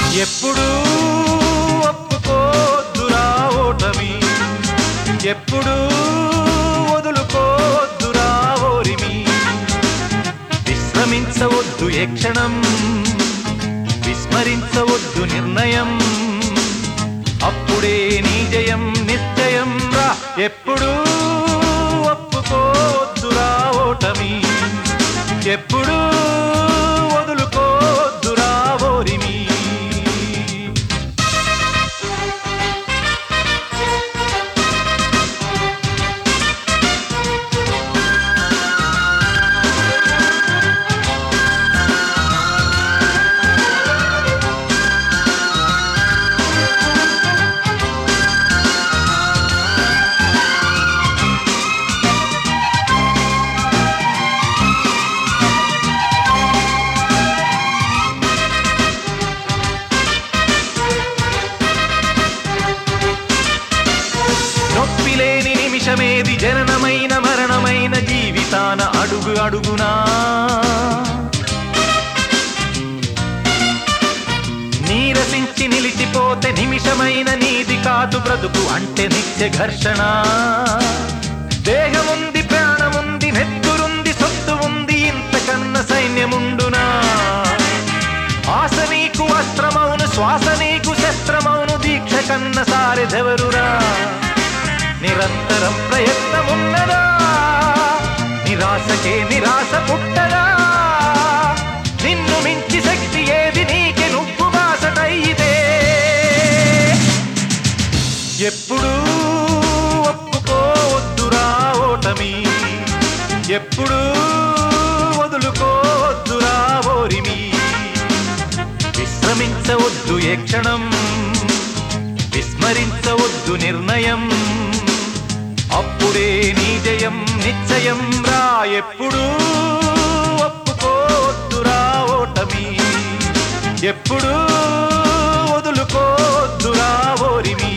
ఎప్పుడు ఒప్పుకోద్దురా ఓటమి ఎప్పుడు వదులుకోద్దురా ఓరిమి విశ్రమించవద్దు ఏ క్షణం విస్మరించవద్దు నిర్ణయం అప్పుడే నీ జయం నిశ్చయం రా ఎప్పుడు ఒప్పుకోద్దురా ఓటమి ఎప్పుడు వదులుకోద్దురా ఓరిమి నొప్పిలేని నిమిషమేది జననమైన మరణమైన జీవితాన అడుగు అడుగునా నీరసించి నిలిచిపోతే నిమిషమైన నీది కాదు బ్రతుకు అంటే నిత్య ఘర్షణ దేహముంది ప్రాణముంది నెత్తురుంది సొత్తు ఉంది ఇంతకన్న సైన్యముండునా ఆశ నీకు అస్త్రమౌను శ్వాస నీకు శస్త్రమౌను దీక్ష కన్న సారెదెవరురా నిరంతరం ప్రయత్నమున్నదా నిరాశకే నిరాశ పుట్టదా నిన్ను మించి శక్తి ఏది నీకి నువ్వు బాసటైతే ఎప్పుడు ఒప్పుకోవద్దురా ఓటమి ఎప్పుడు వదులుకోవద్దురా ఓరిమి విశ్రమించవద్దు ఏ క్షణం విస్మరించవద్దు నిర్ణయం అప్పుడే నీ జయం నిశ్చయం రా ఎప్పుడు ఒప్పుకోద్దురా ఓటమి ఎప్పుడు వదులుకోద్దురా ఓరిమి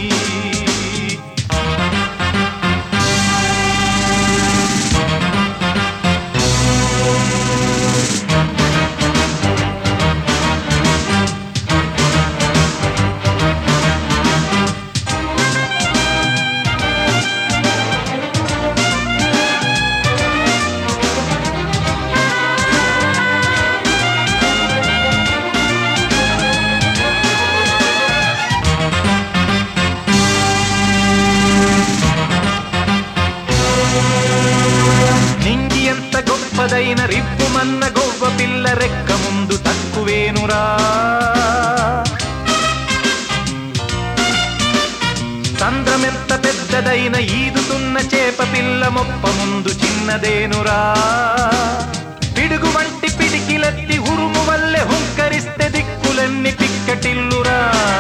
నింగి ఎంత గొప్పదైన రిప్పుమన్న గొప్ప పిల్ల రెక్క ముందు తక్కువేనురా సంద్రమెంత పెద్దదైన ఈదుతున్న చేప పిల్ల మొప్ప ముందు చిన్నదేనురా పిడుగు వంటి పిడికిలెత్తి ఉరుము వల్లే హుంకరిస్తే దిక్కులన్నీ పిక్కటిల్లురా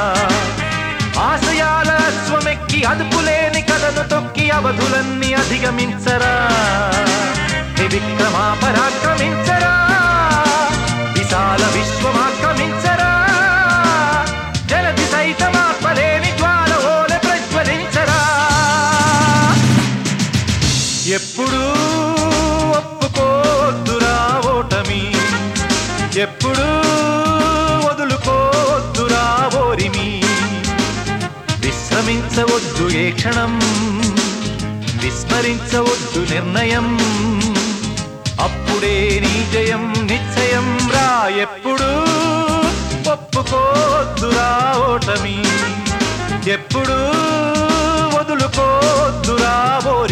ఆశయాల అశ్వమెక్కి అదుపులేని కథను తొక్కి అవధులన్నీ అధిగమించరా త్రివిక్రమా పరాక్రమించరా విశాల విశ్వమాక్రమించరా జలది సైతమాత్మలేని జ్వాల ఓల ప్రజ్వలించరా ఎప్పుడు ఒప్పుకోద్దురా ఓటమి ఎప్పుడు వదులుకోద్దురా ఓరిమి విశ్రమించవద్దు ఏ క్షణం విస్మరించవద్దు నిర్ణయం అప్పుడే నీ జయం నిశ్చయం రా ఎప్పుడు ఒప్పుకోద్దురా ఓటమి ఎప్పుడు వదులుకోద్దురా ఓరి